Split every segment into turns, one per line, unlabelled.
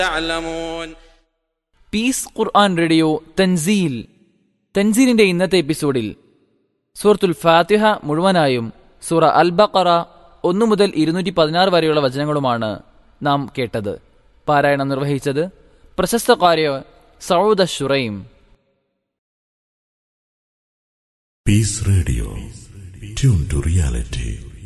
تعلمون
piece Quran radio തൻസീൽ തൻസീലിന്റെ ഇന്നത്തെ എപ്പിസോഡിൽ സൂറത്തുൽ ഫാത്തിഹ മുഴുവനായും സൂറ അൽ ബഖറ ഒന്നു മുതൽ ഇരുന്നൂറ്റി പതിനാറ് വരെയുള്ള വചനങ്ങളുമാണ് നാം കേട്ടത് പാരായണം നിർവഹിച്ചത് പ്രശസ്ത കാര്യ Saud Shuraim
Peace Radio. Tune to reality.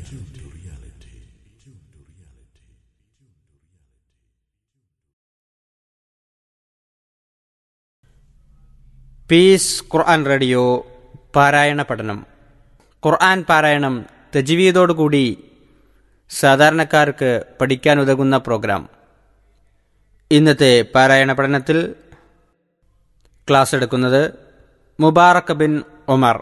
Peace Quran radio പാരായണ പഠനം ഖുർആൻ പാരായണം തജ്വീദോടുകൂടി സാധാരണക്കാർക്ക് പഠിക്കാൻ ഉതകുന്ന പ്രോഗ്രാം ഇന്നത്തെ പാരായണ പഠനത്തിൽ ക്ലാസ് എടുക്കുന്നത് മുബാറക് ബിൻ ഒമർ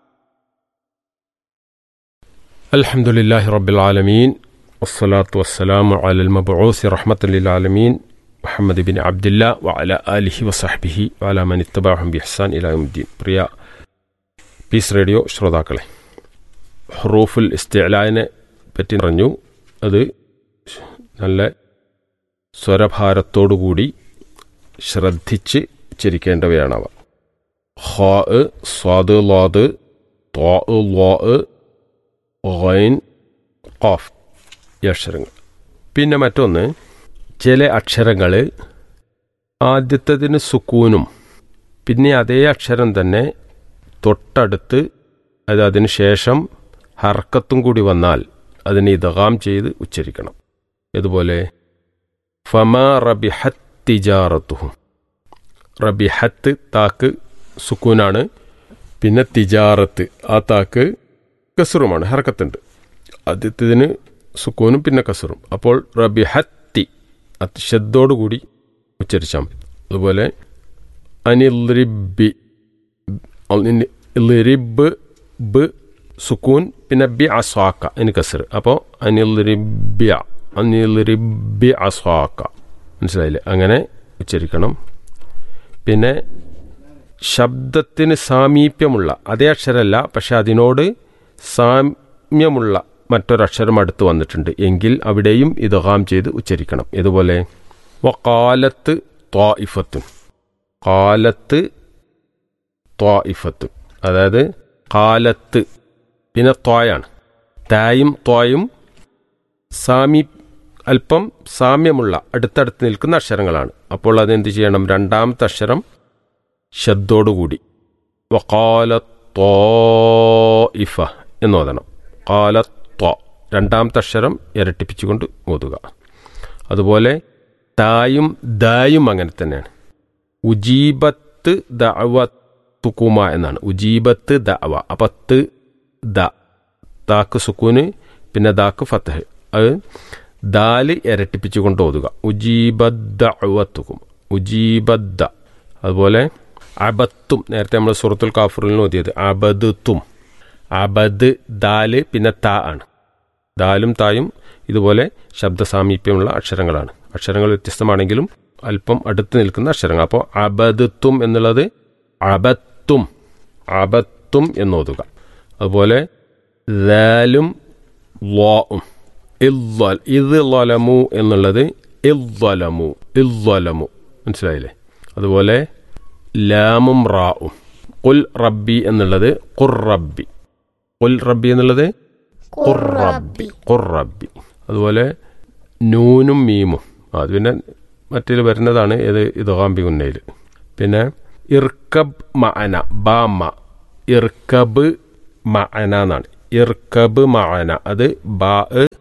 الحمد لله رب العالمين والصلاة والسلام على المبعوث رحمة للعالمين محمد بن عبد الله وعلى آله وصحبه وعلى من اتبعهم بإحسان إلى يوم الدين പ്രിയ പീസ് റേഡിയോ ശ്രോതാക്കളെ ഹറൂഫുൽ ഇസ്തിഅലാനെ പറ്റി പറഞ്ഞു അത് നല്ല സ്വരഭാരത്തോടുകൂടി ശ്രദ്ധിച്ച് ഉച്ചരിക്കേണ്ടവയാണവ ഹാ സ്വാദ് ലാദ് ത്വാ ലാ ഗൈൻ ഖാഫ് ഈ അക്ഷരങ്ങൾ പിന്നെ മറ്റൊന്ന് ചില അക്ഷരങ്ങൾ ആദ്യത്തതിന് സുക്കൂനും പിന്നെ അതേ അക്ഷരം തന്നെ തൊട്ടടുത്ത് അത് അതിന് ശേഷം ഹർക്കത്തും കൂടി വന്നാൽ അതിനെ ഇതകാം ചെയ്ത് ഉച്ചരിക്കണം ഇതുപോലെ ഫമ റബിഹത്ത് തിജാറത്തുഹും റബിഹത്ത് താക്ക് സുക്കൂനാണ് പിന്നെ തിജാറത്ത് ആ താക്ക് കസറുമാണ് ഹർക്കത്തുണ്ട് ആദ്യത്തതിന് സുക്കൂനും പിന്നെ കസറും അപ്പോൾ റബിഹത്തി അത്തിശബ്ദോടുകൂടി ഉച്ചരിച്ചാൽ മതി അതുപോലെ അനിൽറിബി ലിറിബ് ബ് സുക്കൂൻ പിന്നെ ബി അസ്വാക്ക അതിന് കസർ അപ്പോൾ അനിൽറിബ്യ അനിൽറിബി അസ്വാക്ക മനസ്സിലായില്ലേ അങ്ങനെ ഉച്ചരിക്കണം പിന്നെ ശബ്ദത്തിന് സാമീപ്യമുള്ള അതേ അക്ഷരമല്ല പക്ഷെ അതിനോട് സാമ്യമുള്ള മറ്റൊരക്ഷരം അടുത്ത് വന്നിട്ടുണ്ട് എങ്കിൽ അവിടെയും ഇതഹാം ചെയ്ത് ഉച്ചരിക്കണം ഇതുപോലെ വക്കാലത്ത് ത്വാഇഫത്തും കാലത്ത് ത്വാഇഫത്തും അതായത് കാലത്ത് പിന്നെ ത്വായാണ് തായും ത്വായും സാമി അല്പം സാമ്യമുള്ള അടുത്തടുത്ത് നിൽക്കുന്ന അക്ഷരങ്ങളാണ് അപ്പോൾ അതെന്ത് ചെയ്യണം രണ്ടാമത്തെ അക്ഷരം ശബ്ദോടുകൂടി വക്കാല ത്വാഇഫ എന്ന് ഓതണം കാല ത്വ രണ്ടാമത്തെ അക്ഷരം ഇരട്ടിപ്പിച്ചുകൊണ്ട് ഓതുക അതുപോലെ തായും ദായും അങ്ങനെ തന്നെയാണ് ഉജീബത്ത് ദഅവ തുക്കുമ എന്നാണ് ഉജീബത്ത് ദഅവ അപ്പം ത് ദ താക്ക് സുക്കൂന് പിന്നെ ദാക്ക് ഫത്തഹ് അത് ദാല് ഇരട്ടിപ്പിച്ചുകൊണ്ട് ഓതുക ഉജീബദ്ദഅവത്തുക്കും ഉജീബദ്ദ അതുപോലെ അബത്തും നേരത്തെ നമ്മൾ സുറത്തുൽ കാഫറിൽ ഓതിയത് അബദുത്തും അബദ് ദാല് പിന്നെ താ ആണ് ദാലും തായും ഇതുപോലെ ശബ്ദ സാമീപ്യമുള്ള അക്ഷരങ്ങളാണ് അക്ഷരങ്ങൾ വ്യത്യസ്തമാണെങ്കിലും അല്പം അടുത്ത് നിൽക്കുന്ന അക്ഷരങ്ങൾ അപ്പോൾ അബദത്തും എന്നുള്ളത് അബത്തും അബത്തും എന്നോതുക അതുപോലെ ദാലും വാവും ഇത് ലൊലമു എന്നുള്ളത് ഇല്ലൊലമു ഇല്ലൊലമു മനസ്സിലായില്ലേ അതുപോലെ ലാമും റാവും കുൽ റബ്ബി എന്നുള്ളത് ഖുർ റബ്ബി കുൽ റബ്ബി എന്നുള്ളത് ഖുർ റബ്ബി ഖുർ റബ്ബി അതുപോലെ നൂനും മീമും അത് പിന്നെ മറ്റേൽ വരുന്നതാണ് ഇത് ഇതോഹാമ്പി ഉന്നയിൽ പിന്നെ ഇർക്കബ് മഅന ബാമ ഇർക്കബ് മഅന എന്നാണ് ഇർക്കബ് മഅന അത് ബാ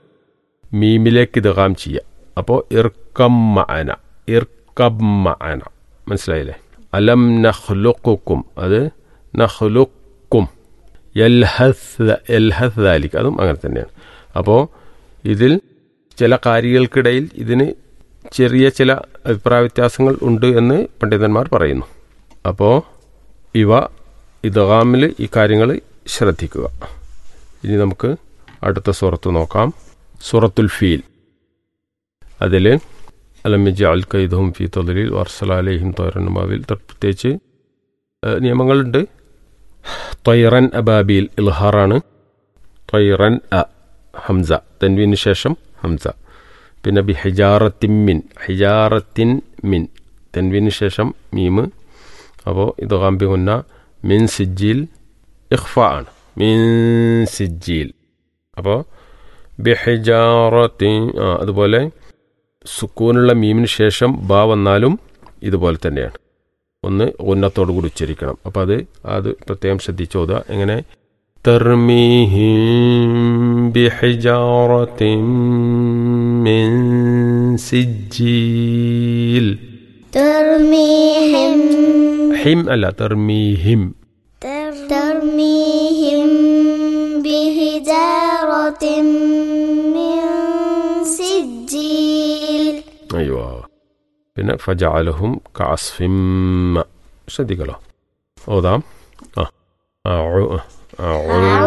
മീമിലേക്ക് ഇതകാം ചെയ്യുക അപ്പോൾ ഇർക്കം മഅന ഇർക്കബ് മഅന മനസ്സിലായില്ലേ അലം നഹ്ലുക്കും അത് നഹ്ലുക്കും എൽഹസ് എൽഹസ് ദാലിക് അതും അങ്ങനെ തന്നെയാണ് അപ്പോൾ ഇതിൽ ചില കാര്യങ്ങൾക്കിടയിൽ ഇതിന് ചെറിയ ചില അഭിപ്രായ വ്യത്യാസങ്ങൾ ഉണ്ട് എന്ന് പണ്ഡിതന്മാർ പറയുന്നു അപ്പോൾ ഇവ ഇതകാമിൽ ഈ കാര്യങ്ങൾ ശ്രദ്ധിക്കുക ഇനി നമുക്ക് അടുത്ത സുറത്ത് നോക്കാം സുറത്തുൽ ഫീൽ അതിൽ അലമിജ അൽ കൈദും ഫി തൊലരിൽ വർസലാലേഹിം തോരനുമാവിൽ പ്രത്യേകിച്ച് നിയമങ്ങളുണ്ട് തൊയ്റൻ അബാബിൽ ഇൽഹാറാണ് തൊയ്റൻ അ ഹംസ തൻവീന് ശേഷം ഹംസ പിന്നെ ബി ഹിജാറത്തിൻ മിൻ ഹിജാറത്തിൻ മിൻ തെൻവിന് ശേഷം മീമ് അപ്പോൾ ഇത് കാമ്പി മുന്ന മിൻ സിജ്ജിൽ ഇഖ്ഫ ആണ് മിൻ സിജ്ജിൽ അപ്പോൾ ബിഹിജാറത്തിൻ ആ അതുപോലെ സുക്കൂനുള്ള മീമിന് ശേഷം ബ വന്നാലും ഇതുപോലെ തന്നെയാണ് ഒന്ന് ഉന്നത്തോടു കൂടി ഉച്ചരിക്കണം അപ്പോൾ അത് അത് പ്രത്യേകം ശ്രദ്ധിച്ചോതുക എങ്ങനെ ترميهم بحجارة من سجيل
ترميهم
حم ألا ترميهم
ترميهم بحجارة من سجيل
أيوة പിന്നെ ഫജഅലഹും കഅസ്ഫിം ശ്രദ്ധിക്കലോ ഓതാം ആ ആ